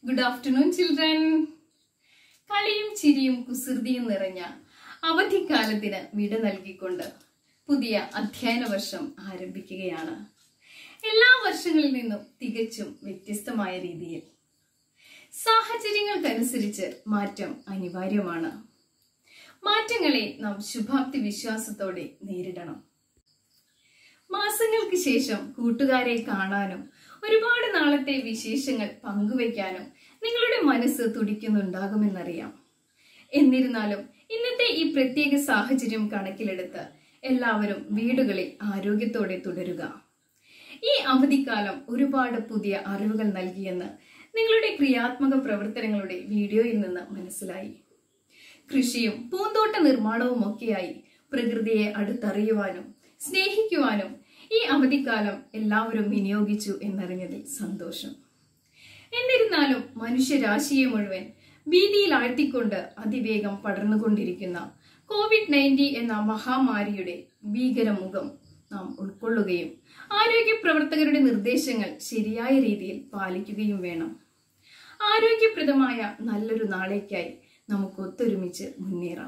good afternoon children കളിയും ചിരിയും കുസൃതിയും നിറഞ്ഞ അവധിക്കാലത്തിന് വിട നൽകിക്കൊണ്ട് പുതിയ അധ്യയന വർഷം ആരംഭിക്കുകയാണ് എല്ലാ വർഷങ്ങളിൽ നിന്നും തികച്ചും വ്യത്യസ്തമായ രീതിയിൽ സാഹചര്യങ്ങൾക്കനുസരിച്ച് മാറ്റം അനിവാര്യമാണ് മാറ്റങ്ങളെ നാം ശുഭാപ്തി വിശ്വാസത്തോടെ നേരിടണം മാസങ്ങൾക്ക് ശേഷം കൂട്ടുകാരെ കാണാനും ഒരുപാട് നാളത്തെ വിശേഷങ്ങൾ പങ്കുവയ്ക്കാനും നിങ്ങളുടെ മനസ്സ് തുടിക്കുന്നുണ്ടാകുമെന്നറിയാം എന്നിരുന്നാലും ഇന്നത്തെ ഈ പ്രത്യേക സാഹചര്യം കണക്കിലെടുത്ത് എല്ലാവരും വീടുകളിൽ ആരോഗ്യത്തോടെ തുടരുക ഈ അവധിക്കാലം ഒരുപാട് പുതിയ അറിവുകൾ നൽകിയെന്ന് നിങ്ങളുടെ ക്രിയാത്മക പ്രവർത്തനങ്ങളുടെ വീഡിയോയിൽ നിന്ന് മനസ്സിലായി കൃഷിയും പൂന്തോട്ട നിർമ്മാണവും ഒക്കെയായി പ്രകൃതിയെ അടുത്തറിയുവാനും സ്നേഹിക്കുവാനും ഈ അവധിക്കാലം എല്ലാവരും വിനിയോഗിച്ചു എന്നറിഞ്ഞതിൽ സന്തോഷം എന്നിരുന്നാലും മനുഷ്യരാശിയെ മുഴുവൻ ഭീതിയിൽ ആഴ്ത്തിക്കൊണ്ട് അതിവേഗം പടർന്നുകൊണ്ടിരിക്കുന്ന കോവിഡ് നയൻറ്റീൻ എന്ന മഹാമാരിയുടെ ഭീകരമുഖം നാം ഉൾക്കൊള്ളുകയും ആരോഗ്യ പ്രവർത്തകരുടെ നിർദ്ദേശങ്ങൾ ശരിയായ രീതിയിൽ പാലിക്കുകയും വേണം ആരോഗ്യപ്രദമായ നല്ലൊരു നാളേക്കായി നമുക്ക് ഒത്തൊരുമിച്ച് മുന്നേറാം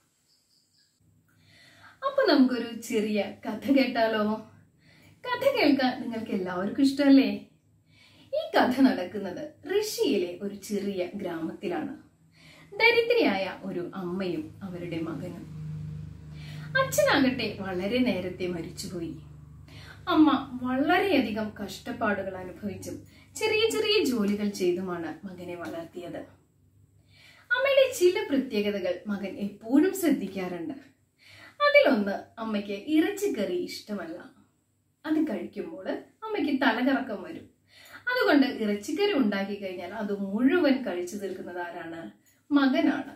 അപ്പൊ നമുക്കൊരു ചെറിയ കഥ കേട്ടാലോ കഥ കേൾക്കാൻ നിങ്ങൾക്ക് എല്ലാവർക്കും ഇഷ്ടമല്ലേ ഈ കഥ നടക്കുന്നത് റഷ്യയിലെ ഒരു ചെറിയ ഗ്രാമത്തിലാണ് ദരിദ്രയായ ഒരു അമ്മയും അവരുടെ മകനും അച്ഛനാകട്ടെ വളരെ നേരത്തെ മരിച്ചുപോയി അമ്മ വളരെയധികം കഷ്ടപ്പാടുകൾ അനുഭവിച്ചും ചെറിയ ചെറിയ ജോലികൾ ചെയ്തുമാണ് മകനെ വളർത്തിയത് അമ്മയുടെ ചില പ്രത്യേകതകൾ മകൻ എപ്പോഴും ശ്രദ്ധിക്കാറുണ്ട് അതിലൊന്ന് അമ്മയ്ക്ക് ഇറച്ചിക്കറി ഇഷ്ടമല്ല അത് കഴിക്കുമ്പോൾ അമ്മയ്ക്ക് തലകറക്കം വരും അതുകൊണ്ട് ഇറച്ചിക്കറി ഉണ്ടാക്കി കഴിഞ്ഞാൽ അത് മുഴുവൻ കഴിച്ചു തീർക്കുന്നത് ആരാണ് മകനാണ്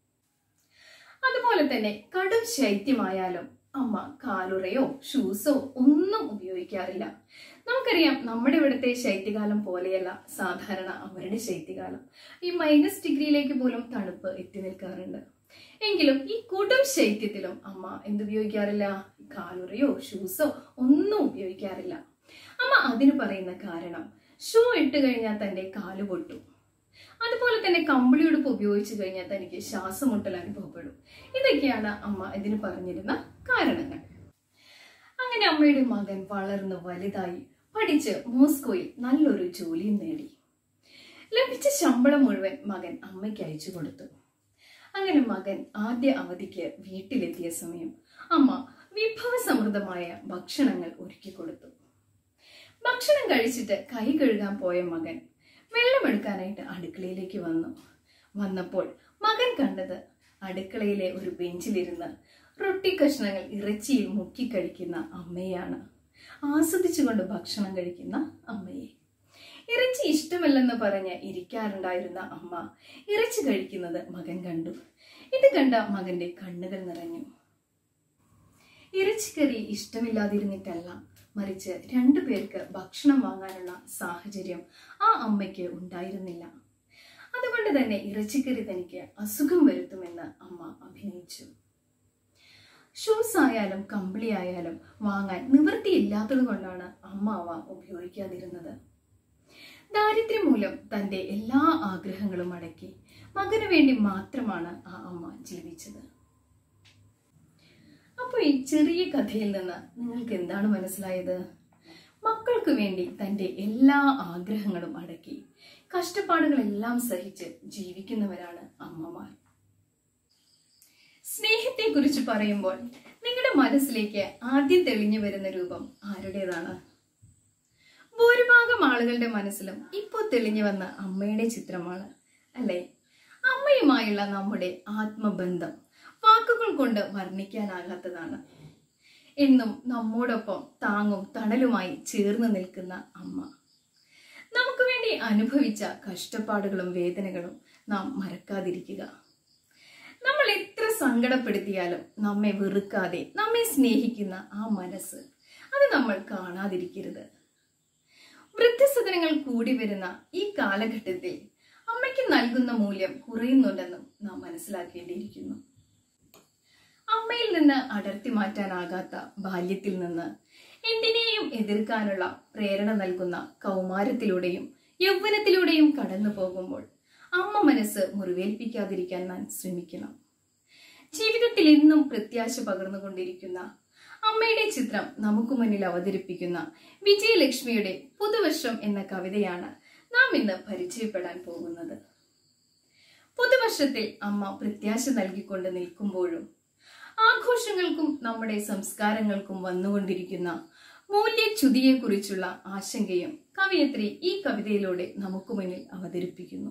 അതുപോലെ തന്നെ കടും ശൈത്യമായാലും അമ്മ കാലുറയോ ഷൂസോ ഒന്നും ഉപയോഗിക്കാറില്ല നമുക്കറിയാം നമ്മുടെ ഇവിടുത്തെ ശൈത്യകാലം പോലെയല്ല സാധാരണ അവരുടെ ശൈത്യകാലം ഈ മൈനസ് ഡിഗ്രിയിലേക്ക് പോലും തണുപ്പ് എത്തി നിൽക്കാറുണ്ട് എങ്കിലും ഈ കൊടും ശൈത്യത്തിലും അമ്മ എന്തുപയോഗിക്കാറില്ല കാലുറയോ ഷൂസോ ഒന്നും ഉപയോഗിക്കാറില്ല അമ്മ അതിന് പറയുന്ന കാരണം ഷൂ ഇട്ട് കഴിഞ്ഞാൽ തന്റെ കാല് പൊട്ടും അതുപോലെ തന്നെ കമ്പിളിയുടുപ്പ് ഉപയോഗിച്ചു കഴിഞ്ഞാൽ തനിക്ക് ശ്വാസമുട്ടൽ അനുഭവപ്പെടും ഇതൊക്കെയാണ് അമ്മ ഇതിന് പറഞ്ഞിരുന്ന കാരണങ്ങൾ അങ്ങനെ അമ്മയുടെ മകൻ വളർന്നു വലുതായി പഠിച്ച് മോസ്കോയിൽ നല്ലൊരു ജോലിയും നേടി ലഭിച്ച ശമ്പളം മുഴുവൻ മകൻ അമ്മയ്ക്ക് അയച്ചു കൊടുത്തു അങ്ങനെ മകൻ ആദ്യ അവധിക്ക് വീട്ടിലെത്തിയ സമയം അമ്മ വിഭവസമൃദ്ധമായ ഭക്ഷണങ്ങൾ ഒരുക്കി കൊടുത്തു ഭക്ഷണം കഴിച്ചിട്ട് കൈ കഴുകാൻ പോയ മകൻ വെള്ളമെടുക്കാനായിട്ട് അടുക്കളയിലേക്ക് വന്നു വന്നപ്പോൾ മകൻ കണ്ടത് അടുക്കളയിലെ ഒരു ബെഞ്ചിലിരുന്ന് റൊട്ടി കഷ്ണങ്ങൾ ഇറച്ചിയിൽ മുക്കി കഴിക്കുന്ന അമ്മയാണ് ആസ്വദിച്ചുകൊണ്ട് ഭക്ഷണം കഴിക്കുന്ന അമ്മയെ ഇറച്ചി ഇഷ്ടമല്ലെന്ന് പറഞ്ഞ് ഇരിക്കാറുണ്ടായിരുന്ന അമ്മ ഇറച്ചി കഴിക്കുന്നത് മകൻ കണ്ടു ഇത് കണ്ട മകന്റെ കണ്ണുകൾ നിറഞ്ഞു ഇറച്ചിക്കറി ഇഷ്ടമില്ലാതിരുന്നിട്ടല്ല മറിച്ച് രണ്ടു പേർക്ക് ഭക്ഷണം വാങ്ങാനുള്ള സാഹചര്യം ആ അമ്മയ്ക്ക് ഉണ്ടായിരുന്നില്ല അതുകൊണ്ട് തന്നെ ഇറച്ചിക്കറി തനിക്ക് അസുഖം വരുത്തുമെന്ന് അമ്മ അഭിനയിച്ചു ഷൂസ് ആയാലും കമ്പിളി ആയാലും വാങ്ങാൻ നിവൃത്തിയില്ലാത്തത് കൊണ്ടാണ് അമ്മ അവ ഉപയോഗിക്കാതിരുന്നത് ദാരിദ്ര്യം മൂലം തന്റെ എല്ലാ ആഗ്രഹങ്ങളും അടക്കി മകനു വേണ്ടി മാത്രമാണ് ആ അമ്മ ജീവിച്ചത് അപ്പോൾ ഈ ചെറിയ കഥയിൽ നിന്ന് നിങ്ങൾക്ക് എന്താണ് മനസ്സിലായത് മക്കൾക്ക് വേണ്ടി തന്റെ എല്ലാ ആഗ്രഹങ്ങളും അടക്കി കഷ്ടപ്പാടുകളെല്ലാം സഹിച്ച് ജീവിക്കുന്നവരാണ് അമ്മമാർ സ്നേഹത്തെ കുറിച്ച് പറയുമ്പോൾ നിങ്ങളുടെ മനസ്സിലേക്ക് ആദ്യം തെളിഞ്ഞു വരുന്ന രൂപം ആരുടേതാണ് ഭൂരിഭാഗം ആളുകളുടെ മനസ്സിലും ഇപ്പോൾ തെളിഞ്ഞു വന്ന അമ്മയുടെ ചിത്രമാണ് അല്ലേ അമ്മയുമായുള്ള നമ്മുടെ ആത്മബന്ധം വാക്കുകൾ കൊണ്ട് വർണ്ണിക്കാനാകാത്തതാണ് എന്നും നമ്മോടൊപ്പം താങ്ങും തണലുമായി ചേർന്ന് നിൽക്കുന്ന അമ്മ നമുക്ക് വേണ്ടി അനുഭവിച്ച കഷ്ടപ്പാടുകളും വേദനകളും നാം മറക്കാതിരിക്കുക നമ്മൾ എത്ര സങ്കടപ്പെടുത്തിയാലും നമ്മെ വെറുക്കാതെ നമ്മെ സ്നേഹിക്കുന്ന ആ മനസ്സ് അത് നമ്മൾ കാണാതിരിക്കരുത് വൃദ്ധസദനങ്ങൾ കൂടി വരുന്ന ഈ കാലഘട്ടത്തിൽ അമ്മയ്ക്ക് നൽകുന്ന മൂല്യം കുറയുന്നുണ്ടെന്നും നാം മനസ്സിലാക്കേണ്ടിയിരിക്കുന്നു അമ്മയിൽ നിന്ന് അടർത്തി മാറ്റാനാകാത്ത ബാല്യത്തിൽ നിന്ന് എന്തിനേയും എതിർക്കാനുള്ള പ്രേരണ നൽകുന്ന കൗമാരത്തിലൂടെയും യൗവനത്തിലൂടെയും കടന്നു പോകുമ്പോൾ അമ്മ മനസ്സ് മുറിവേൽപ്പിക്കാതിരിക്കാൻ നാം ശ്രമിക്കണം ജീവിതത്തിൽ എന്നും പ്രത്യാശ പകർന്നുകൊണ്ടിരിക്കുന്ന അമ്മയുടെ ചിത്രം നമുക്ക് മുന്നിൽ അവതരിപ്പിക്കുന്ന വിജയലക്ഷ്മിയുടെ പുതുവർഷം എന്ന കവിതയാണ് നാം ഇന്ന് പരിചയപ്പെടാൻ പോകുന്നത് പുതുവർഷത്തിൽ അമ്മ പ്രത്യാശ നൽകിക്കൊണ്ട് നിൽക്കുമ്പോഴും ആഘോഷങ്ങൾക്കും നമ്മുടെ സംസ്കാരങ്ങൾക്കും വന്നുകൊണ്ടിരിക്കുന്ന മൂല്യച്യുതിയെക്കുറിച്ചുള്ള ആശങ്കയും കവയത്രി ഈ കവിതയിലൂടെ നമുക്ക് മുന്നിൽ അവതരിപ്പിക്കുന്നു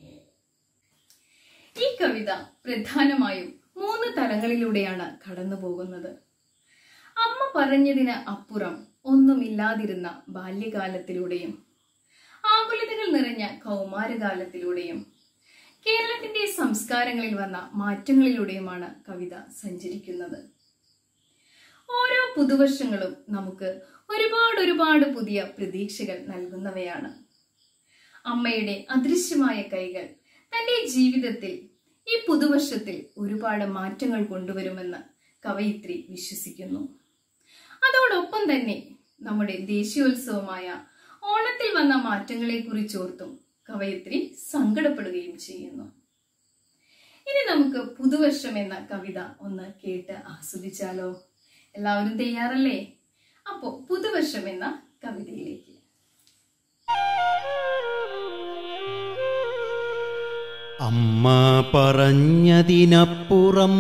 ഈ കവിത പ്രധാനമായും മൂന്ന് തലങ്ങളിലൂടെയാണ് കടന്നു പോകുന്നത് അമ്മ പറഞ്ഞതിന് അപ്പുറം ഒന്നുമില്ലാതിരുന്ന ബാല്യകാലത്തിലൂടെയും ആകുലതകൾ നിറഞ്ഞ കൗമാരകാലത്തിലൂടെയും കേരളത്തിന്റെ സംസ്കാരങ്ങളിൽ വന്ന മാറ്റങ്ങളിലൂടെയുമാണ് കവിത സഞ്ചരിക്കുന്നത് ഓരോ പുതുവർഷങ്ങളും നമുക്ക് ഒരുപാട് ഒരുപാട് പുതിയ പ്രതീക്ഷകൾ നൽകുന്നവയാണ് അമ്മയുടെ അദൃശ്യമായ കൈകൾ തന്റെ ജീവിതത്തിൽ ഈ പുതുവർഷത്തിൽ ഒരുപാട് മാറ്റങ്ങൾ കൊണ്ടുവരുമെന്ന് കവയിത്രി വിശ്വസിക്കുന്നു അതോടൊപ്പം തന്നെ നമ്മുടെ ദേശീയോത്സവമായ ഓണത്തിൽ വന്ന മാറ്റങ്ങളെ കുറിച്ചോർത്തും കവയിത്രി സങ്കടപ്പെടുകയും ചെയ്യുന്നു ഇനി നമുക്ക് പുതുവർഷം എന്ന കവിത ഒന്ന് കേട്ട് ആസ്വദിച്ചാലോ എല്ലാവരും തയ്യാറല്ലേ അപ്പോ പുതുവർഷം എന്ന കവിതയിലേക്ക് അമ്മ പറഞ്ഞതിനപ്പുറം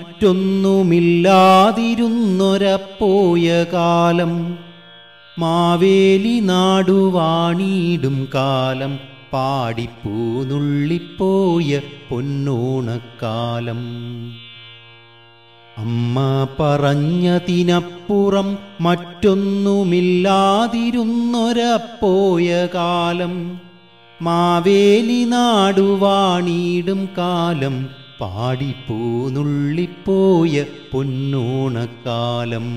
മറ്റൊന്നുമില്ലാതിരുന്നൊരപ്പോയ കാലം മാവേലി നാടുവാണിടും കാലം പാടിപ്പൂനുള്ളിപ്പോയ പൊന്നോണക്കാലം അമ്മ പറഞ്ഞതിനപ്പുറം മറ്റൊന്നുമില്ലാതിരുന്നൊരപ്പോയ കാലം മാവേലി നാടുവാണിടും കാലം പാടിപ്പൂനുള്ളിപ്പോയ പൊന്നോണക്കാലം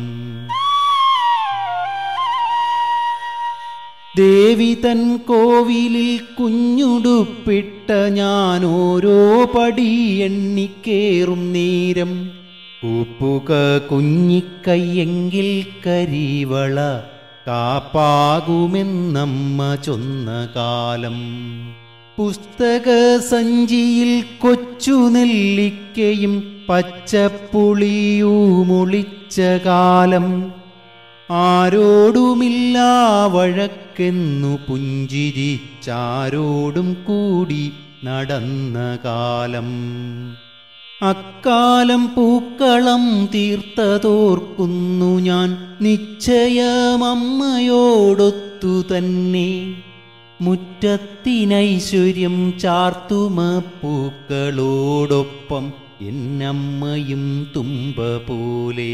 ദേവി തൻ കോവിലിൽ കുഞ്ഞുടുപ്പിട്ട ഞാൻ ഓരോ പടി എണ്ണിക്കേറും നേരം കൂപ്പുക കുഞ്ഞിക്കയ്യെങ്കിൽ കരിവള കാപ്പാകുമെന്നമ്മ ചൊന്ന കാലം പുസ്തക സഞ്ചിയിൽ കൊച്ചു നെല്ലിക്കയും പച്ചപ്പുളിയുമൊളിച്ച കാലം ആരോടുമില്ലാ വഴക്കെന്നു പുഞ്ചിരിച്ചാരോടും കൂടി നടന്ന കാലം അക്കാലം പൂക്കളം തീർത്തതോർക്കുന്നു ഞാൻ നിശ്ചയമമ്മയോടൊത്തു തന്നെ മുറ്റത്തിനൈശ്വര്യം ചാർത്തുമ പൂക്കളോടൊപ്പം എന്നമ്മയും തുമ്പ പോലെ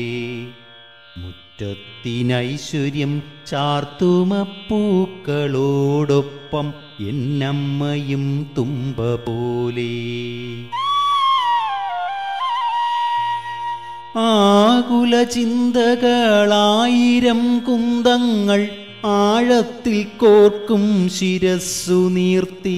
മുറ്റത്തിനൈശ്വര്യം ചാർത്തുമ പൂക്കളോടൊപ്പം എന്നമ്മയും തുമ്പ പോലെ ആകുല ചിന്തകളായിരം കുന്തങ്ങൾ ആഴത്തിൽ കോർക്കും ശിരസ്സു നീർത്തി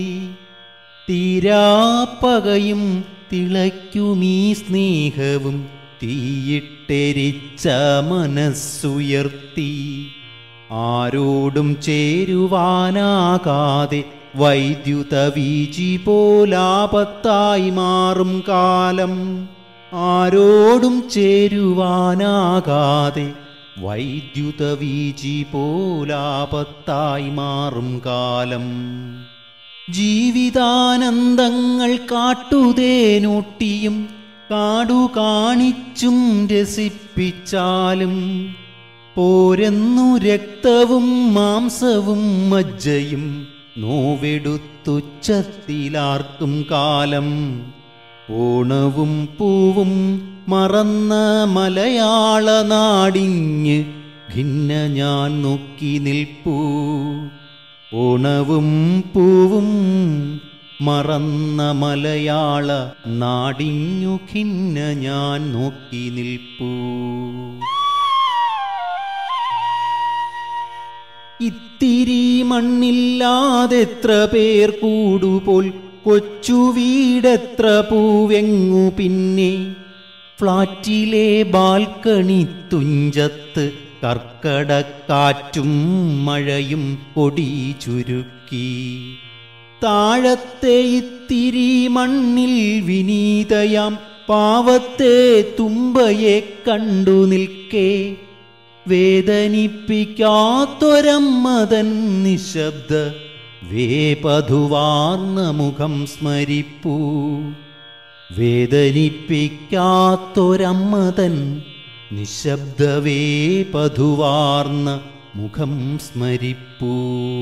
തീരാപ്പകയും തിളയ്ക്കുമീ സ്നേഹവും തീയിട്ടെരിച്ച മനസ്സുയർത്തി ആരോടും ചേരുവാനാകാതെ വൈദ്യുത വീചി പോലാപത്തായി മാറും കാലം ആരോടും ചേരുവാനാകാതെ വൈദ്യുത വീചി പോലാപത്തായി മാറും കാലം ജീവിതാനന്ദങ്ങൾ കാട്ടുതേനൊട്ടിയും കാടു കാണിച്ചും രസിപ്പിച്ചാലും പോരെന്നു രക്തവും മാംസവും മജ്ജയും നോവെടുത്തുച്ചത്തിലാർക്കും കാലം ഓണവും പൂവും മറന്ന മലയാള നാടിഞ്ഞ് ഭിന്ന ഞാൻ നോക്കി നിൽപ്പൂ ഓണവും പൂവും മറന്ന മലയാള നാടിഞ്ഞു ഖിന്ന ഞാൻ നോക്കി നിൽപ്പൂ ഇത്തിരി മണ്ണില്ലാതെത്ര പേർ കൂടുപോൽ കൊച്ചു വീടെത്ര പൂവെങ്ങു പിന്നെ ഫ്ളാറ്റിലെ ബാൽക്കണി തുഞ്ചത്ത് കർക്കടക്കാറ്റും മഴയും കൊടി ചുരുക്കി ഒരുക്കി താഴത്തെ ഇത്തിരി മണ്ണിൽ വിനീതയാം പാവത്തെ തുമ്പയെ കണ്ടു നിൽക്കേ വേദനിപ്പിക്കാത്തൊരമ്മതൻ നിശബ്ദ വേപധുവാർന്ന മുഖം സ്മരിപ്പൂ വേദനിപ്പിക്കാത്തൊരമ്മതൻ നിശബ്ദ വേപധുവാർന്ന മുഖം സ്മരിപ്പൂ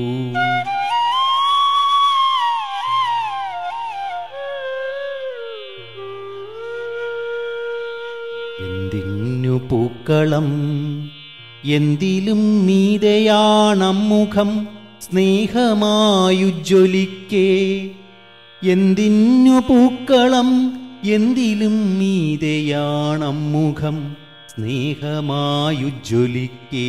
എന്തിന്നു പൂക്കളം എന്തിലും മീതയാണമ്മുഖം സ്നേഹമായുജ്വലിക്കേ എന്തിന്നു പൂക്കളം എന്തിലും മീതയാണമ്മുഖം സ്നേഹമായുജ്വലിക്കേ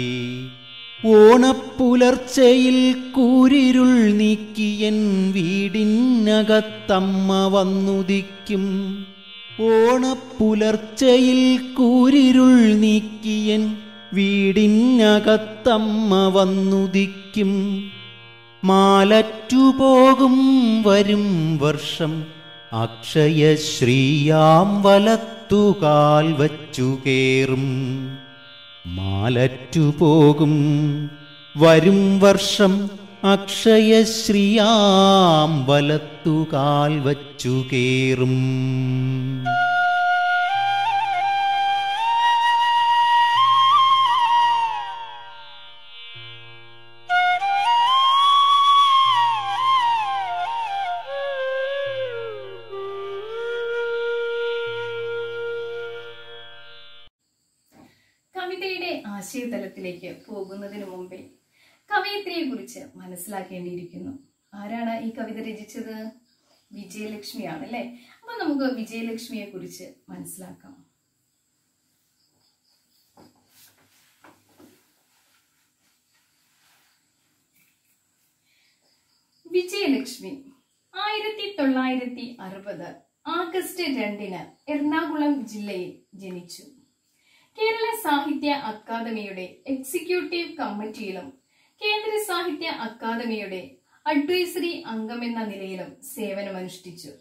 ഓണപ്പുലർച്ചയിൽ കൂരിരുൾ നീക്കിയൻ വീടിനകത്തമ്മ വന്നുദിക്കും ഓണപ്പുലർച്ചയിൽ കൂരിരുൾ നീക്കിയൻ വീടിനകത്തമ്മ വന്നുദിക്കും മാലറ്റുപോകും വരും വർഷം അക്ഷയ ശ്രീയാം വലത്തുകാൽ വച്ചു കേറും മാലറ്റുപോകും വരും വർഷം അക്ഷയശ്രീയാം വലത്തുകാൽ വച്ചു കേറും കവിതയുടെ ആശയതലത്തിലേക്ക് പോകുന്നതിന് മുമ്പേ കവയിത്രിയെ കുറിച്ച് മനസ്സിലാക്കേണ്ടിയിരിക്കുന്നു ആരാണ് ഈ കവിത രചിച്ചത് വിജയലക്ഷ്മിയാണ് അല്ലെ അപ്പൊ നമുക്ക് വിജയലക്ഷ്മിയെ കുറിച്ച് മനസ്സിലാക്കാം വിജയലക്ഷ്മി ആയിരത്തി തൊള്ളായിരത്തി അറുപത് ആഗസ്റ്റ് രണ്ടിന് എറണാകുളം ജില്ലയിൽ ജനിച്ചു കേരള സാഹിത്യ അക്കാദമിയുടെ എക്സിക്യൂട്ടീവ് കമ്മിറ്റിയിലും കേന്ദ്ര സാഹിത്യ അക്കാദമിയുടെ അഡ്വൈസറി അംഗമെന്ന നിലയിലും സേവനമനുഷ്ഠിച്ചു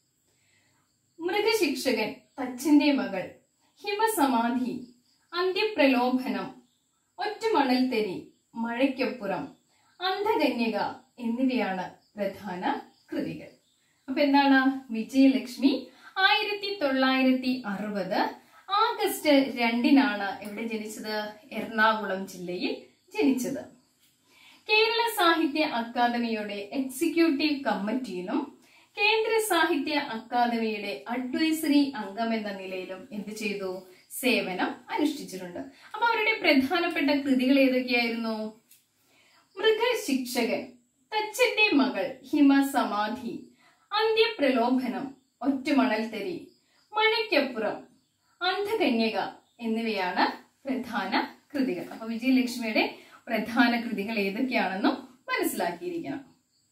മൃഗശിക്ഷകൻ തച്ചന്റെ മകൾ ഹിമസമാധി അന്ത്യപ്രലോഭനം ഒറ്റമണൽത്തരി മഴയ്ക്കപ്പുറം അന്ധകന്യക എന്നിവയാണ് പ്രധാന കൃതികൾ അപ്പൊ എന്താണ് വിജയലക്ഷ്മി ആയിരത്തി തൊള്ളായിരത്തി അറുപത് ആഗസ്റ്റ് രണ്ടിനാണ് എവിടെ ജനിച്ചത് എറണാകുളം ജില്ലയിൽ ജനിച്ചത് കേരള സാഹിത്യ അക്കാദമിയുടെ എക്സിക്യൂട്ടീവ് കമ്മിറ്റിയിലും കേന്ദ്ര സാഹിത്യ അക്കാദമിയുടെ അഡ്വൈസറി അംഗമെന്ന നിലയിലും എന്ത് ചെയ്തു സേവനം അനുഷ്ഠിച്ചിട്ടുണ്ട് അപ്പൊ അവരുടെ പ്രധാനപ്പെട്ട കൃതികൾ ഏതൊക്കെയായിരുന്നു മൃഗശിക്ഷകൻ തച്ചന്റെ മകൾ ഹിമസമാധി അന്ത്യപ്രലോഭനം ഒറ്റമണൽത്തരി മഴയ്ക്കപ്പുറം അന്ധകന്യക എന്നിവയാണ് പ്രധാന കൃതികൾ അപ്പൊ വിജയലക്ഷ്മിയുടെ പ്രധാന കൃതികൾ ഏതൊക്കെയാണെന്നും മനസ്സിലാക്കിയിരിക്കണം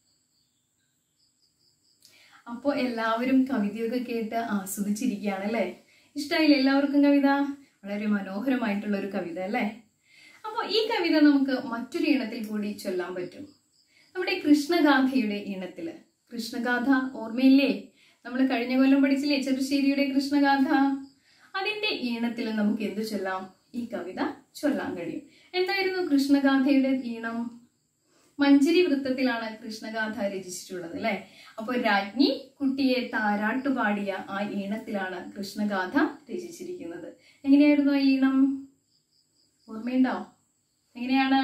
അപ്പോൾ എല്ലാവരും കവിതയൊക്കെ കേട്ട് ആസ്വദിച്ചിരിക്കുകയാണ് അല്ലേ ഇഷ്ടമായില്ല എല്ലാവർക്കും കവിത വളരെ മനോഹരമായിട്ടുള്ള ഒരു കവിത അല്ലേ അപ്പോൾ ഈ കവിത നമുക്ക് മറ്റൊരു ഇനത്തിൽ കൂടി ചൊല്ലാൻ പറ്റും നമ്മുടെ കൃഷ്ണഗാഥയുടെ ഇനത്തില് കൃഷ്ണഗാഥ ഓർമ്മയില്ലേ നമ്മൾ കഴിഞ്ഞ കൊല്ലം പഠിച്ചില്ലേ ചെറുശ്ശേരിയുടെ കൃഷ്ണഗാഥ അതിന്റെ ഈണത്തിൽ നമുക്ക് എന്തു ചൊല്ലാം ഈ കവിത ചൊല്ലാൻ കഴിയും എന്തായിരുന്നു കൃഷ്ണഗാഥയുടെ ഈണം മഞ്ചരി വൃത്തത്തിലാണ് കൃഷ്ണഗാഥ രചിച്ചിട്ടുള്ളത് അല്ലെ അപ്പൊ രാജ്ഞി കുട്ടിയെ താരാട്ടു പാടിയ ആ ഈണത്തിലാണ് കൃഷ്ണഗാഥ രചിച്ചിരിക്കുന്നത് എങ്ങനെയായിരുന്നു ആ ഈണം ഓർമ്മയുണ്ടോ എങ്ങനെയാണ്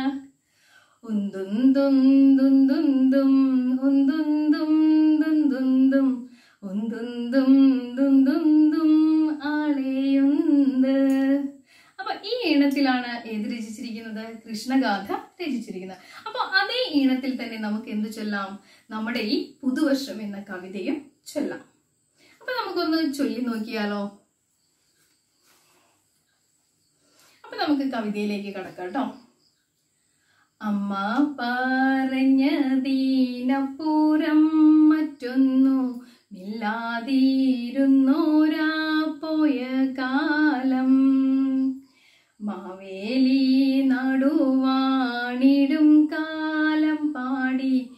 ഉന്തുന്തുന്തുന്തുന്തും ഉന്തുന്തും ദുന്തുന്തും ഉന്തുന്തും ദുന്തുന്തും ആളെയുണ്ട് അപ്പൊ ഈ ഈണത്തിലാണ് ഏത് രചിച്ചിരിക്കുന്നത് കൃഷ്ണഗാഥ രചിച്ചിരിക്കുന്നത് അപ്പൊ അതേ ഈണത്തിൽ തന്നെ നമുക്ക് എന്ത് ചൊല്ലാം നമ്മുടെ ഈ പുതുവർഷം എന്ന കവിതയും ചൊല്ലാം അപ്പൊ നമുക്കൊന്ന് ചൊല്ലി നോക്കിയാലോ അപ്പൊ നമുക്ക് കവിതയിലേക്ക് കടക്കാം കേട്ടോ അമ്മ പറഞ്ഞതീനപ്പുറം മറ്റൊന്നു മില്ലാതിരുന്നോരാ പോയ കാലം മാവേലി നടുവാണിടും കാലം പാടി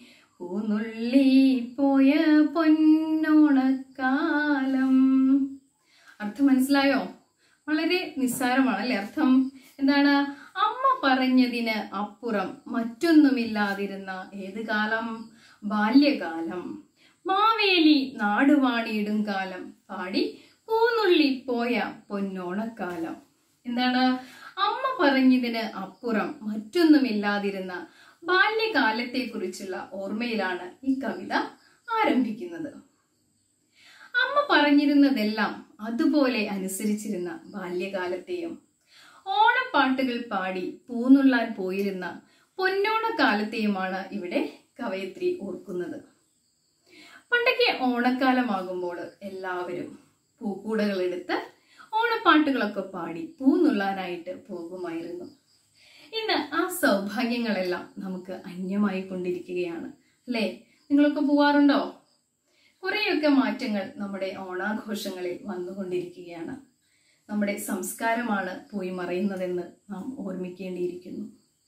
പോയ പൊന്നോണക്കാലം അർത്ഥം മനസ്സിലായോ വളരെ നിസ്സാരമാണ് അല്ലെ അർത്ഥം എന്താണ് അമ്മ പറഞ്ഞതിന് അപ്പുറം മറ്റൊന്നുമില്ലാതിരുന്ന ഏത് കാലം ബാല്യകാലം മാവേലി നാടുവാണിയിടും കാലം പാടി പൂനുള്ളി പോയ പൊന്നോണക്കാലം എന്താണ് അമ്മ പറഞ്ഞതിന് അപ്പുറം മറ്റൊന്നുമില്ലാതിരുന്ന ബാല്യകാലത്തെ കുറിച്ചുള്ള ഓർമ്മയിലാണ് ഈ കവിത ആരംഭിക്കുന്നത് അമ്മ പറഞ്ഞിരുന്നതെല്ലാം അതുപോലെ അനുസരിച്ചിരുന്ന ബാല്യകാലത്തെയും ഓണപ്പാട്ടുകൾ പാടി പൂന്നുള്ളാൻ പോയിരുന്ന പൊന്നോണക്കാലത്തെയുമാണ് ഇവിടെ കവയത്രി ഓർക്കുന്നത് പണ്ടൊക്കെ ഓണക്കാലമാകുമ്പോൾ എല്ലാവരും പൂക്കൂടകൾ എടുത്ത് ഓണപ്പാട്ടുകളൊക്കെ പാടി പൂന്നുള്ളാനായിട്ട് പോകുമായിരുന്നു ഇന്ന് ആ സൗഭാഗ്യങ്ങളെല്ലാം നമുക്ക് അന്യമായി കൊണ്ടിരിക്കുകയാണ് അല്ലേ നിങ്ങളൊക്കെ പോവാറുണ്ടോ കുറേയൊക്കെ മാറ്റങ്ങൾ നമ്മുടെ ഓണാഘോഷങ്ങളിൽ വന്നുകൊണ്ടിരിക്കുകയാണ് നമ്മുടെ സംസ്കാരമാണ് പോയി മറയുന്നതെന്ന് നാം ഓർമ്മിക്കേണ്ടിയിരിക്കുന്നു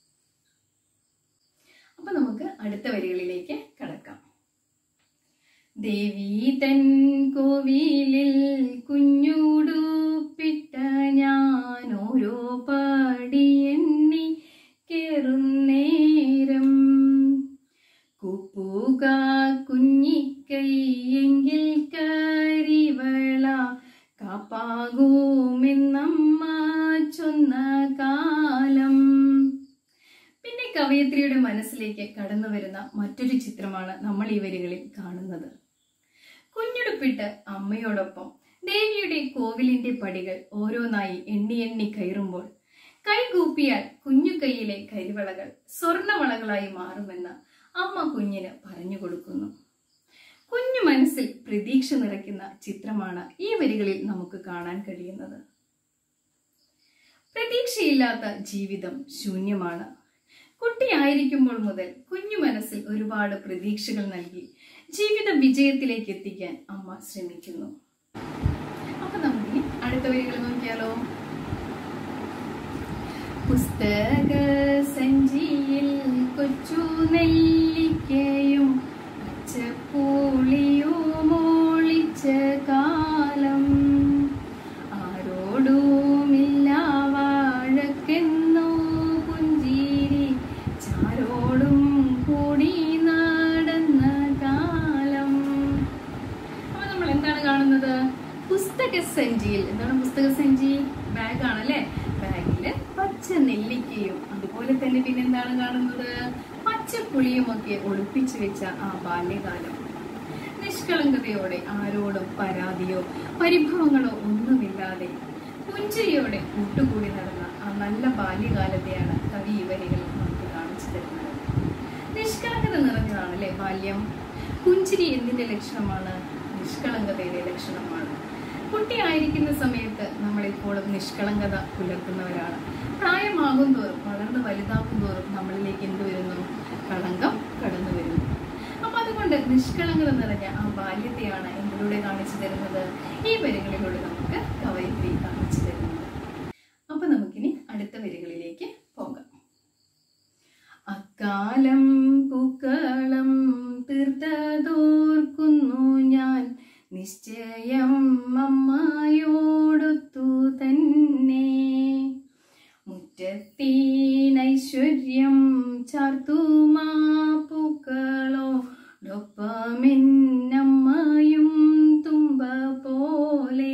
അപ്പൊ നമുക്ക് അടുത്ത വരികളിലേക്ക് കടക്കാം ദേവി തൻ കോവിലിൽ കുഞ്ഞുടുപ്പിട്ട ഞാൻ ഓരോ പടി എണ്ണി കേറുന്നേരം കുപ്പുക കുഞ്ഞിക്കൈയെങ്കിൽ കരിവള കാപ്പാകുമെന്നമ്മ ചൊന്ന കാലം പിന്നെ കവയത്രിയുടെ മനസ്സിലേക്ക് കടന്നു വരുന്ന മറ്റൊരു ചിത്രമാണ് നമ്മൾ ഈ വരികളിൽ കാണുന്നത് കുഞ്ഞുടുപ്പിട്ട് അമ്മയോടൊപ്പം ദേവിയുടെ കോവിലിന്റെ പടികൾ ഓരോന്നായി എണ്ണി എണ്ണി കയറുമ്പോൾ കൈകൂപ്പിയാൽ കുഞ്ഞു കൈയിലെ കരിവളകൾ സ്വർണവളകളായി മാറുമെന്ന് അമ്മ കുഞ്ഞിന് പറഞ്ഞു കൊടുക്കുന്നു കുഞ്ഞു മനസ്സിൽ പ്രതീക്ഷ നിറയ്ക്കുന്ന ചിത്രമാണ് ഈ വരികളിൽ നമുക്ക് കാണാൻ കഴിയുന്നത് പ്രതീക്ഷയില്ലാത്ത ജീവിതം ശൂന്യമാണ് കുട്ടിയായിരിക്കുമ്പോൾ മുതൽ കുഞ്ഞു മനസ്സിൽ ഒരുപാട് പ്രതീക്ഷകൾ നൽകി ജീവിത വിജയത്തിലേക്ക് എത്തിക്കാൻ അമ്മ ശ്രമിക്കുന്നു അപ്പൊ നമുക്ക് അടുത്ത വരികൾ നോക്കിയാലോ പുസ്തക സഞ്ചിയിൽ കൊച്ചു നെല്ലിക്കയും പച്ചപ്പൂളിയും ഒളിച്ച കാലം ആരോടുമില്ല വാഴക്കെന്നോ പുഞ്ചിരി ചാരോടും കൂടി നടന്ന കാലം അപ്പൊ നമ്മൾ എന്താണ് കാണുന്നത് പുസ്തക സഞ്ചിയിൽ എന്താണ് പുസ്തക സഞ്ചി ബാഗ് ആണല്ലേ ബാഗില് പച്ച നെല്ലിക്കയും അതുപോലെ തന്നെ പിന്നെ എന്താണ് കാണുന്നത് പച്ചപ്പുളിയും ഒക്കെ ഒളിപ്പിച്ചു വെച്ച ആ ബാല്യകാലം നിഷ്കളങ്കതയോടെ ആരോടും പരാതിയോ പരിഭവങ്ങളോ ഒന്നുമില്ലാതെ പുഞ്ചിരിയോടെ കൂട്ടുകൂടി നടന്ന ആ നല്ല ബാല്യകാലത്തെയാണ് കവി ഈ വരികളിൽ നമുക്ക് കാണിച്ചു തരുന്നത് നിഷ്കളങ്കത നിറഞ്ഞതാണ് അല്ലെ ബാല്യം പുഞ്ചിരി എന്തിന്റെ ലക്ഷണമാണ് നിഷ്കളങ്കതയുടെ ലക്ഷണമാണ് കുട്ടിയായിരിക്കുന്ന സമയത്ത് നമ്മളെപ്പോഴും നിഷ്കളങ്കത പുലർത്തുന്നവരാണ് പ്രായമാകും തോറും വളർന്ന് വലുതാക്കും തോറും നമ്മളിലേക്ക് എന്ത് വരുന്നു കളങ്കം കടന്നു വരുന്നു അപ്പൊ അതുകൊണ്ട് നിഷ്കളങ്കത നിറഞ്ഞ ആ ബാല്യത്തെയാണ് എന്തിലൂടെ കാണിച്ചു തരുന്നത് ഈ വരികളിലൂടെ നമുക്ക് കവയിത്രി കാണിച്ചു തരുന്നത് അപ്പൊ നമുക്കിനി അടുത്ത വരികളിലേക്ക് പോകാം അക്കാലം പൂക്കളം തീർത്തതോർക്കുന്നു ഞാൻ നിശ്ചയം അമ്മയോടൊത്തു തന്നെ മുറ്റത്തീനൈശ്വര്യം ചാർത്തുമാ പൂക്കളോടൊപ്പമെന്നമ്മയും തുമ്പ പോലെ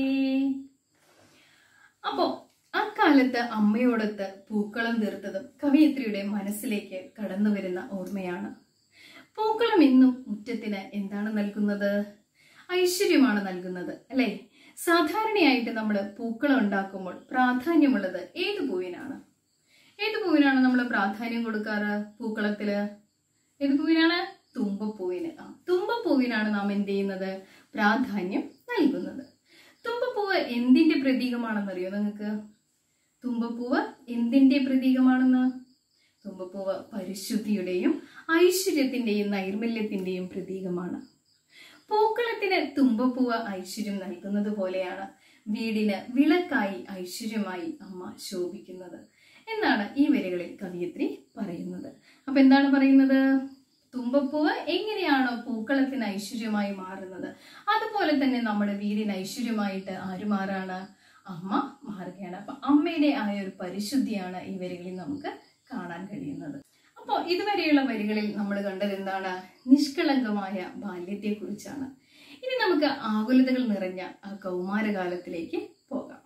അപ്പോ അക്കാലത്ത് അമ്മയോടൊത്ത് പൂക്കളം തീർത്തതും കവയിത്രിയുടെ മനസ്സിലേക്ക് കടന്നു വരുന്ന ഓർമ്മയാണ് പൂക്കളം എന്നും മുറ്റത്തിന് എന്താണ് നൽകുന്നത് ഐശ്വര്യമാണ് നൽകുന്നത് അല്ലെ സാധാരണയായിട്ട് നമ്മൾ പൂക്കളം ഉണ്ടാക്കുമ്പോൾ പ്രാധാന്യമുള്ളത് ഏത് പൂവിനാണ് ഏത് പൂവിനാണ് നമ്മൾ പ്രാധാന്യം കൊടുക്കാറ് പൂക്കളത്തില് ഏത് പൂവിനാണ് തുമ്പപ്പൂവിന് ആ തുമ്പപ്പൂവിനാണ് നാം എന്ത് ചെയ്യുന്നത് പ്രാധാന്യം നൽകുന്നത് തുമ്പപ്പൂവ് എന്തിന്റെ പ്രതീകമാണെന്നറിയോ നിങ്ങൾക്ക് തുമ്പപ്പൂവ് എന്തിന്റെ പ്രതീകമാണെന്ന് തുമ്പപ്പൂവ് പരിശുദ്ധിയുടെയും ഐശ്വര്യത്തിന്റെയും നൈർമല്യത്തിന്റെയും പ്രതീകമാണ് പൂക്കളത്തിന് തുമ്പപ്പൂവ് ഐശ്വര്യം നൽകുന്നത് പോലെയാണ് വീടിന് വിളക്കായി ഐശ്വര്യമായി അമ്മ ശോഭിക്കുന്നത് എന്നാണ് ഈ വരികളിൽ കവിയത്രി പറയുന്നത് അപ്പൊ എന്താണ് പറയുന്നത് തുമ്പപ്പൂവ് എങ്ങനെയാണോ പൂക്കളത്തിന് ഐശ്വര്യമായി മാറുന്നത് അതുപോലെ തന്നെ നമ്മുടെ വീടിന് ഐശ്വര്യമായിട്ട് ആര് മാറാണ് അമ്മ മാറുകയാണ് അപ്പൊ അമ്മയുടെ ആയ ഒരു പരിശുദ്ധിയാണ് ഈ വരികളിൽ നമുക്ക് കാണാൻ കഴിയുന്നത് അപ്പോൾ ഇതുവരെയുള്ള വരികളിൽ നമ്മൾ കണ്ടത് എന്താണ് നിഷ്കളങ്കമായ ബാല്യത്തെ കുറിച്ചാണ് ഇനി നമുക്ക് ആകുലതകൾ നിറഞ്ഞ ആ കൗമാരകാലത്തിലേക്ക് പോകാം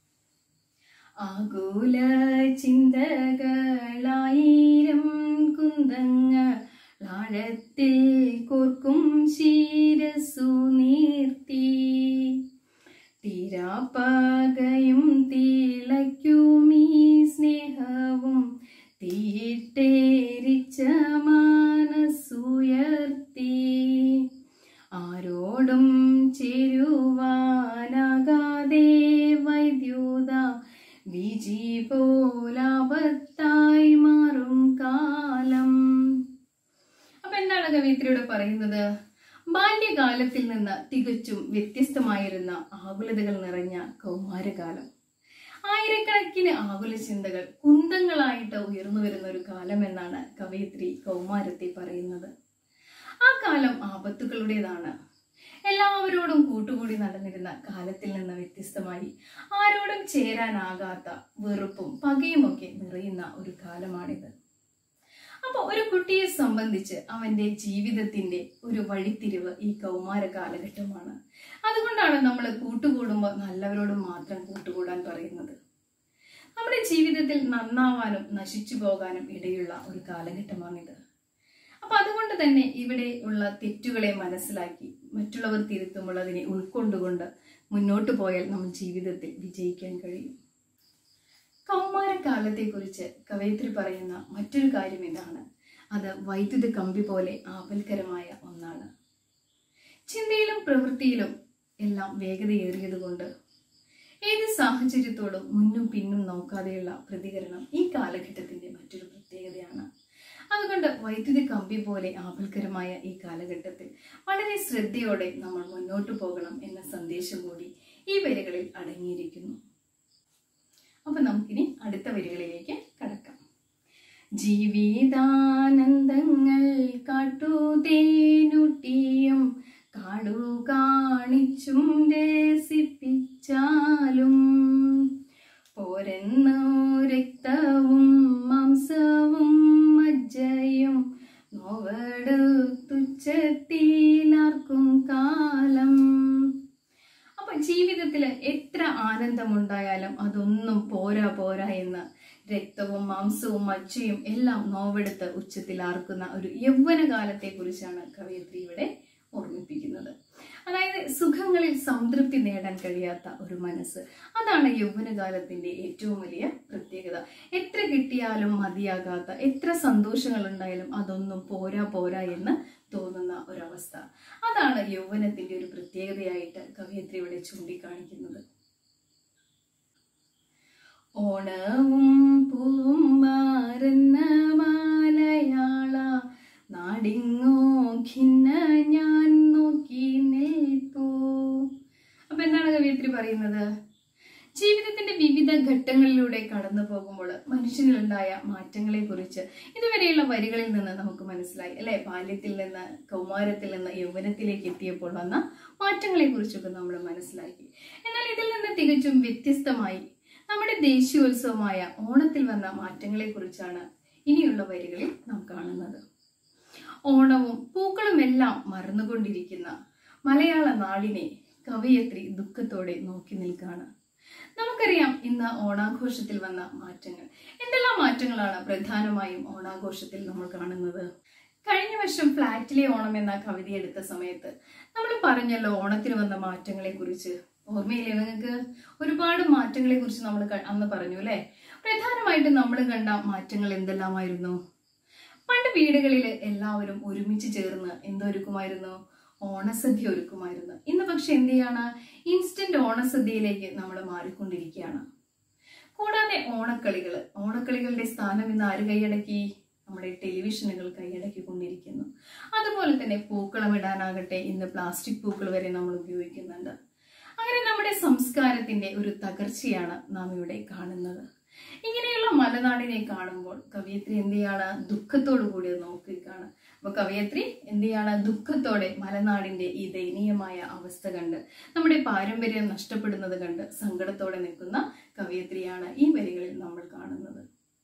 ആകുല ചിന്തകളായിരം കുന്തങ്ങൾ ആഴത്തിൽ കോർക്കും ശിരസു നീർത്തി തീരാപ്പകയും തിളയ്ക്കുമീ സ്നേഹവും തീയിട്ടേരിച്ച മനസ്സുയർത്തി ആരോടും ചേരുവാനാകാതെ വൈദ്യുത വിജി പോലാപത്തായി മാറും കാലം അപ്പൊ എന്താണ് കവിയത്രിയോട് പറയുന്നത് ബാല്യകാലത്തിൽ നിന്ന് തികച്ചും വ്യത്യസ്തമായിരുന്ന ആകുലതകൾ നിറഞ്ഞ കൗമാരകാലം ആയിരക്കണക്കിന് ആകുല ചിന്തകൾ കുന്തങ്ങളായിട്ട് ഉയർന്നു വരുന്ന ഒരു കാലം എന്നാണ് കവയിത്രി കൗമാരത്തെ പറയുന്നത് ആ കാലം ആപത്തുകളുടേതാണ് എല്ലാവരോടും കൂട്ടുകൂടി നടന്നിരുന്ന കാലത്തിൽ നിന്ന് വ്യത്യസ്തമായി ആരോടും ചേരാനാകാത്ത വെറുപ്പും പകയുമൊക്കെ നിറയുന്ന ഒരു കാലമാണിത് അപ്പൊ ഒരു കുട്ടിയെ സംബന്ധിച്ച് അവന്റെ ജീവിതത്തിന്റെ ഒരു വഴിത്തിരിവ് ഈ കൗമാര കാലഘട്ടമാണ് അതുകൊണ്ടാണ് നമ്മൾ കൂട്ടുകൂടുമ്പോൾ നല്ലവരോടും മാത്രം കൂട്ടുകൂടാൻ പറയുന്നത് നമ്മുടെ ജീവിതത്തിൽ നന്നാവാനും നശിച്ചു പോകാനും ഇടയുള്ള ഒരു കാലഘട്ടമാണിത് അപ്പൊ അതുകൊണ്ട് തന്നെ ഇവിടെ ഉള്ള തെറ്റുകളെ മനസ്സിലാക്കി മറ്റുള്ളവർ തിരുത്തുമ്പോൾ അതിനെ ഉൾക്കൊണ്ടുകൊണ്ട് മുന്നോട്ട് പോയാൽ നമ്മൾ ജീവിതത്തിൽ വിജയിക്കാൻ കഴിയും കൗമാരകാലത്തെക്കുറിച്ച് കവയിത്രി പറയുന്ന മറ്റൊരു കാര്യം ഇതാണ് അത് വൈദ്യുത കമ്പി പോലെ ആപൽക്കരമായ ഒന്നാണ് ചിന്തയിലും പ്രവൃത്തിയിലും എല്ലാം വേഗതയേറിയതുകൊണ്ട് ഏത് സാഹചര്യത്തോടും മുന്നും പിന്നും നോക്കാതെയുള്ള പ്രതികരണം ഈ കാലഘട്ടത്തിന്റെ മറ്റൊരു പ്രത്യേകതയാണ് അതുകൊണ്ട് വൈദ്യുതി കമ്പി പോലെ ആപൽക്കരമായ ഈ കാലഘട്ടത്തിൽ വളരെ ശ്രദ്ധയോടെ നമ്മൾ മുന്നോട്ട് പോകണം എന്ന സന്ദേശം കൂടി ഈ വരികളിൽ അടങ്ങിയിരിക്കുന്നു അപ്പൊ നമുക്കിനി അടുത്ത വരികളിലേക്ക് കടക്കാം ജീവിതാനന്ദങ്ങൾ കാട്ടുതേനുട്ടിയും കാടു കാണിച്ചും രസിപ്പിച്ചാലും പോരെന്നു രക്തവും മാംസവും മജ്ജയും നോവെടുത്തുച്ചത്തിലാർക്കും കാലം അപ്പൊ ജീവിതത്തില് എത്ര ആനന്ദമുണ്ടായാലും അതൊന്നും പോരാ പോരാ എന്ന് രക്തവും മാംസവും മജ്ജയും എല്ലാം നോവെടുത്ത് ഉച്ചത്തിൽ ആർക്കുന്ന ഒരു യൗവന കാലത്തെ കുറിച്ചാണ് കവയത്രി ഇവിടെ ഓർമ്മിപ്പിക്കുന്നത് അതായത് സുഖങ്ങളിൽ സംതൃപ്തി നേടാൻ കഴിയാത്ത ഒരു മനസ്സ് അതാണ് യൗവനകാലത്തിന്റെ ഏറ്റവും വലിയ പ്രത്യേകത എത്ര കിട്ടിയാലും മതിയാകാത്ത എത്ര സന്തോഷങ്ങൾ ഉണ്ടായാലും അതൊന്നും പോരാ പോരാ എന്ന് തോന്നുന്ന ഒരവസ്ഥ അതാണ് യൗവനത്തിന്റെ ഒരു പ്രത്യേകതയായിട്ട് കവയത്രി ഇവിടെ ചൂണ്ടിക്കാണിക്കുന്നത് ഓണവും പൂവും മാറുന്ന മലയാള നാടിങ്ങോ ഖിന്ന ഞാൻ നോക്കി നിൽപ്പൂ അപ്പൊ എന്താണ് കവയിത്രി പറയുന്നത് ജീവിതത്തിന്റെ വിവിധ ഘട്ടങ്ങളിലൂടെ കടന്നു പോകുമ്പോൾ മനുഷ്യനിലുണ്ടായ മാറ്റങ്ങളെ കുറിച്ച് ഇതുവരെയുള്ള വരികളിൽ നിന്ന് നമുക്ക് മനസ്സിലായി അല്ലെ ബാല്യത്തിൽ നിന്ന് കൗമാരത്തിൽ നിന്ന് യൗവനത്തിലേക്ക് എത്തിയപ്പോൾ വന്ന മാറ്റങ്ങളെ കുറിച്ചൊക്കെ നമ്മൾ മനസ്സിലാക്കി എന്നാൽ ഇതിൽ നിന്ന് തികച്ചും വ്യത്യസ്തമായി നമ്മുടെ ദേശീയോത്സവമായ ഓണത്തിൽ വന്ന മാറ്റങ്ങളെ കുറിച്ചാണ് ഇനിയുള്ള വരികളിൽ നാം കാണുന്നത് ഓണവും പൂക്കളും എല്ലാം മറന്നുകൊണ്ടിരിക്കുന്ന മലയാള നാടിനെ കവയത്രി ദുഃഖത്തോടെ നോക്കി നിൽക്കാണ് നമുക്കറിയാം ഇന്ന് ഓണാഘോഷത്തിൽ വന്ന മാറ്റങ്ങൾ എന്തെല്ലാം മാറ്റങ്ങളാണ് പ്രധാനമായും ഓണാഘോഷത്തിൽ നമ്മൾ കാണുന്നത് കഴിഞ്ഞ വർഷം ഫ്ലാറ്റിലെ ഓണം എന്ന കവിത എടുത്ത സമയത്ത് നമ്മൾ പറഞ്ഞല്ലോ ഓണത്തിന് വന്ന മാറ്റങ്ങളെ കുറിച്ച് ഓർമ്മയില്ലേ നിങ്ങൾക്ക് ഒരുപാട് മാറ്റങ്ങളെ കുറിച്ച് നമ്മൾ ക- അന്ന് പറഞ്ഞു അല്ലെ പ്രധാനമായിട്ടും നമ്മൾ കണ്ട മാറ്റങ്ങൾ എന്തെല്ലാമായിരുന്നു പണ്ട് വീടുകളിൽ എല്ലാവരും ഒരുമിച്ച് ചേർന്ന് എന്തൊരുക്കുമായിരുന്നു ഓണസദ്യ ഒരുക്കുമായിരുന്നു ഇന്ന് പക്ഷെ എന്ത് ചെയ്യാണ് ഇൻസ്റ്റന്റ് ഓണസദ്യയിലേക്ക് നമ്മൾ മാറിക്കൊണ്ടിരിക്കുകയാണ് കൂടാതെ ഓണക്കളികൾ ഓണക്കളികളുടെ സ്ഥാനം ഇന്ന് ആര് കൈയടക്കി നമ്മുടെ ടെലിവിഷനുകൾ കൈയടക്കിക്കൊണ്ടിരിക്കുന്നു അതുപോലെ തന്നെ പൂക്കളം ഇടാനാകട്ടെ ഇന്ന് പ്ലാസ്റ്റിക് പൂക്കൾ വരെ നമ്മൾ ഉപയോഗിക്കുന്നുണ്ട് അങ്ങനെ നമ്മുടെ സംസ്കാരത്തിന്റെ ഒരു തകർച്ചയാണ് നാം ഇവിടെ കാണുന്നത് ഇങ്ങനെയുള്ള മലനാടിനെ കാണുമ്പോൾ കവിയത്രി എന്ത് ചെയ്യാണ് ദുഃഖത്തോടു കൂടി അത് നോക്കുകയാണ് അപ്പൊ കവയത്രി എന്ത് ചെയ്യാണ് ദുഃഖത്തോടെ മലനാടിന്റെ ഈ ദയനീയമായ അവസ്ഥ കണ്ട് നമ്മുടെ പാരമ്പര്യം നഷ്ടപ്പെടുന്നത് കണ്ട് സങ്കടത്തോടെ നിൽക്കുന്ന കവയത്രിയാണ് ഈ വരികളിൽ നമ്മൾ കാണുന്നത്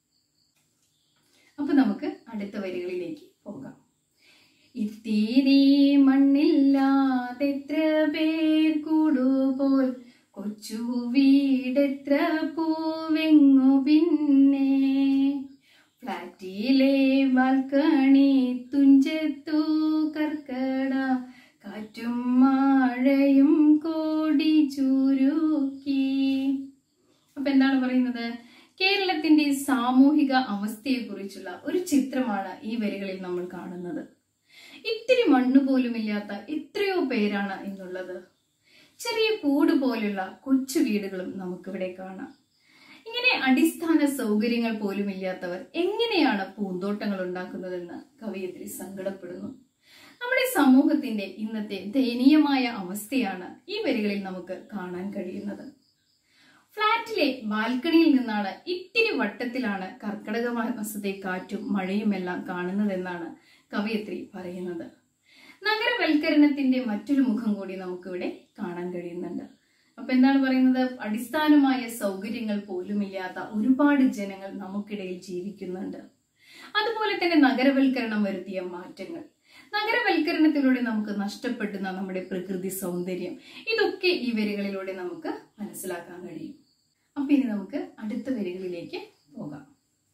അപ്പൊ നമുക്ക് അടുത്ത വരികളിലേക്ക് പോകാം ഇത്തിരി മണ്ണില്ലാതെത്ര പേർ കൂടുപോൽ കൊച്ചു വീടെത്ര പൂവെങ്ങു പിന്നെ ഫ്ലാറ്റിലെ ബാൽക്കണി തുഞ്ചത്തു കർക്കട കാറ്റും മഴയും കോടി ചുരുക്കി അപ്പൊ എന്താണ് പറയുന്നത് കേരളത്തിന്റെ സാമൂഹിക അവസ്ഥയെക്കുറിച്ചുള്ള ഒരു ചിത്രമാണ് ഈ വരികളിൽ നമ്മൾ കാണുന്നത് ഇത്തിരി മണ്ണ് പോലുമില്ലാത്ത എത്രയോ പേരാണ് ഇന്നുള്ളത് ചെറിയ കൂട് പോലുള്ള കൊച്ചു വീടുകളും നമുക്കിവിടെ കാണാം ഇങ്ങനെ അടിസ്ഥാന സൗകര്യങ്ങൾ പോലും ഇല്ലാത്തവർ എങ്ങനെയാണ് പൂന്തോട്ടങ്ങൾ ഉണ്ടാക്കുന്നതെന്ന് കവയിത്രി സങ്കടപ്പെടുന്നു നമ്മുടെ സമൂഹത്തിന്റെ ഇന്നത്തെ ദയനീയമായ അവസ്ഥയാണ് ഈ വരികളിൽ നമുക്ക് കാണാൻ കഴിയുന്നത് ഫ്ളാറ്റിലെ ബാൽക്കണിയിൽ നിന്നാണ് ഇത്തിരി വട്ടത്തിലാണ് കർക്കടക മാസത്തെ കാറ്റും മഴയുമെല്ലാം കാണുന്നതെന്നാണ് കവയത്രി പറയുന്നത് നഗരവൽക്കരണത്തിന്റെ മറ്റൊരു മുഖം കൂടി നമുക്കിവിടെ കാണാൻ കഴിയുന്നുണ്ട് അപ്പൊ എന്താണ് പറയുന്നത് അടിസ്ഥാനമായ സൗകര്യങ്ങൾ പോലുമില്ലാത്ത ഒരുപാട് ജനങ്ങൾ നമുക്കിടയിൽ ജീവിക്കുന്നുണ്ട് അതുപോലെ തന്നെ നഗരവൽക്കരണം വരുത്തിയ മാറ്റങ്ങൾ നഗരവൽക്കരണത്തിലൂടെ നമുക്ക് നഷ്ടപ്പെടുന്ന നമ്മുടെ പ്രകൃതി സൗന്ദര്യം ഇതൊക്കെ ഈ വരികളിലൂടെ നമുക്ക് മനസ്സിലാക്കാൻ കഴിയും അപ്പൊ ഇനി നമുക്ക് അടുത്ത വരികളിലേക്ക് പോകാം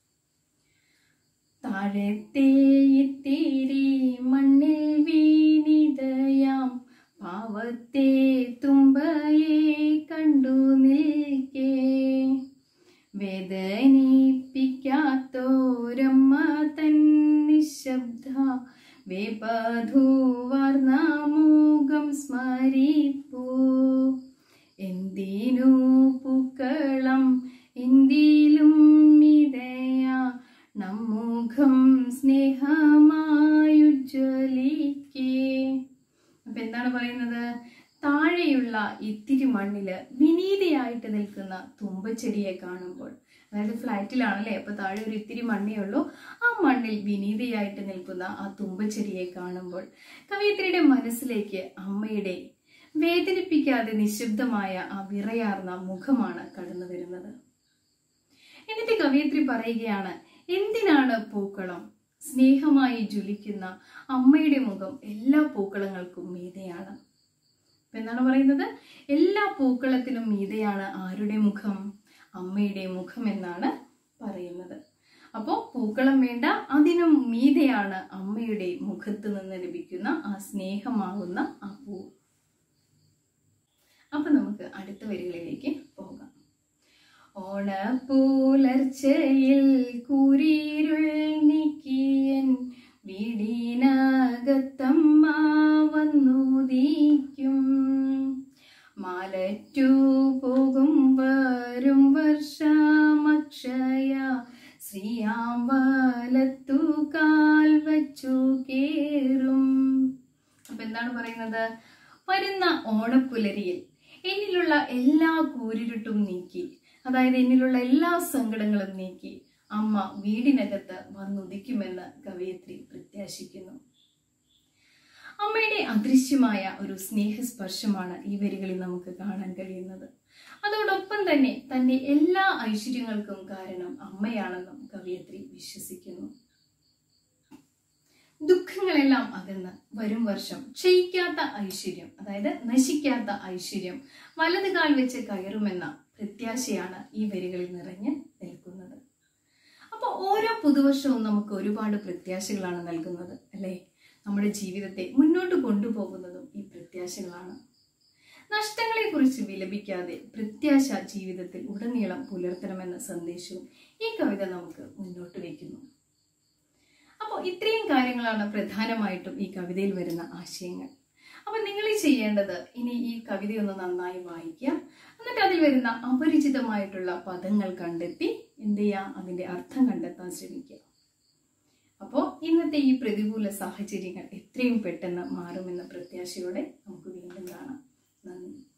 താഴത്തെ ഇത്തിരി മണ്ണിൽ വീണിതയാം പാവത്തെ തുമ്പയെ കണ്ടു നിൽക്കേ വേദനിപ്പിക്കാത്തോരമ്മ തൻ നിശബ്ദ വേപധൂവർന്ന മൂകം സ്മരിപ്പൂ എന്തിനു പൂക്കളം എന്തിലും മിതയ നമ്മുഖം സ്നേഹമായുജ്വലിക്കേ അപ്പൊ എന്താണ് പറയുന്നത് താഴെയുള്ള ഇത്തിരി മണ്ണില് വിനീതയായിട്ട് നിൽക്കുന്ന തുമ്പച്ചെടിയെ കാണുമ്പോൾ അതായത് ഫ്ലാറ്റിലാണല്ലേ അപ്പൊ താഴെ ഒരു ഇത്തിരി മണ്ണേ ഉള്ളൂ ആ മണ്ണിൽ വിനീതയായിട്ട് നിൽക്കുന്ന ആ തുമ്പച്ചെടിയെ കാണുമ്പോൾ കവയിത്രിയുടെ മനസ്സിലേക്ക് അമ്മയുടെ വേദനിപ്പിക്കാതെ നിശബ്ദമായ ആ വിറയാർന്ന മുഖമാണ് കടന്നു വരുന്നത് എന്നിട്ട് കവയിത്രി പറയുകയാണ് എന്തിനാണ് പൂക്കളം സ്നേഹമായി ജ്വലിക്കുന്ന അമ്മയുടെ മുഖം എല്ലാ പൂക്കളങ്ങൾക്കും മീതയാണ് അപ്പൊ എന്താണ് പറയുന്നത് എല്ലാ പൂക്കളത്തിനും മീതയാണ് ആരുടെ മുഖം അമ്മയുടെ മുഖം എന്നാണ് പറയുന്നത് അപ്പോൾ പൂക്കളം വേണ്ട അതിനും മീതയാണ് അമ്മയുടെ മുഖത്ത് നിന്ന് ലഭിക്കുന്ന ആ സ്നേഹമാകുന്ന ആ പൂ അപ്പൊ നമുക്ക് അടുത്ത വരികളിലേക്ക് പോകാം ഓണപ്പൂലർച്ചയിൽ കൂരിരുൾ നീക്കിയൻ വീടിനകത്തമ്മ വന്നുദീക്കും മാലറ്റു പോകും വരും വർഷമക്ഷയ ശ്രീയാമ്പലത്തു കാൽ വച്ചു കേറും അപ്പൊ എന്താണ് പറയുന്നത് വരുന്ന ഓണപ്പുലരിയിൽ എന്നിലുള്ള എല്ലാ കൂരിരുട്ടും നീക്കി അതായത് എന്നിലുള്ള എല്ലാ സങ്കടങ്ങളും നീക്കി അമ്മ വീടിനകത്ത് വന്നുദിക്കുമെന്ന് കവയിത്രി പ്രത്യാശിക്കുന്നു അമ്മയുടെ അദൃശ്യമായ ഒരു സ്നേഹസ്പർശമാണ് ഈ വരികളിൽ നമുക്ക് കാണാൻ കഴിയുന്നത് അതോടൊപ്പം തന്നെ തന്റെ എല്ലാ ഐശ്വര്യങ്ങൾക്കും കാരണം അമ്മയാണെന്നും കവയിത്രി വിശ്വസിക്കുന്നു ദുഃഖങ്ങളെല്ലാം അകന്ന് വരും വർഷം ക്ഷയിക്കാത്ത ഐശ്വര്യം അതായത് നശിക്കാത്ത ഐശ്വര്യം വലത് കാൽ വെച്ച് കയറുമെന്ന പ്രത്യാശയാണ് ഈ വരികളിൽ നിറഞ്ഞ് നിൽക്കുന്നത് അപ്പോൾ ഓരോ പുതുവർഷവും നമുക്ക് ഒരുപാട് പ്രത്യാശകളാണ് നൽകുന്നത് അല്ലേ നമ്മുടെ ജീവിതത്തെ മുന്നോട്ട് കൊണ്ടുപോകുന്നതും ഈ പ്രത്യാശകളാണ് നഷ്ടങ്ങളെക്കുറിച്ച് വിലപിക്കാതെ പ്രത്യാശ ജീവിതത്തിൽ ഉടനീളം പുലർത്തണമെന്ന സന്ദേശവും ഈ കവിത നമുക്ക് മുന്നോട്ട് വയ്ക്കുന്നു അപ്പോൾ ഇത്രയും കാര്യങ്ങളാണ് പ്രധാനമായിട്ടും ഈ കവിതയിൽ വരുന്ന ആശയങ്ങൾ അപ്പൊ നിങ്ങൾ ഈ ചെയ്യേണ്ടത് ഇനി ഈ കവിതയൊന്ന് നന്നായി വായിക്കുക എന്നിട്ട് അതിൽ വരുന്ന അപരിചിതമായിട്ടുള്ള പദങ്ങൾ കണ്ടെത്തി എന്ത് ചെയ്യുക അതിന്റെ അർത്ഥം കണ്ടെത്താൻ ശ്രമിക്കുക അപ്പോൾ ഇന്നത്തെ ഈ പ്രതികൂല സാഹചര്യങ്ങൾ എത്രയും പെട്ടെന്ന് മാറുമെന്ന പ്രത്യാശയോടെ നമുക്ക് വീണ്ടും കാണാം നന്ദി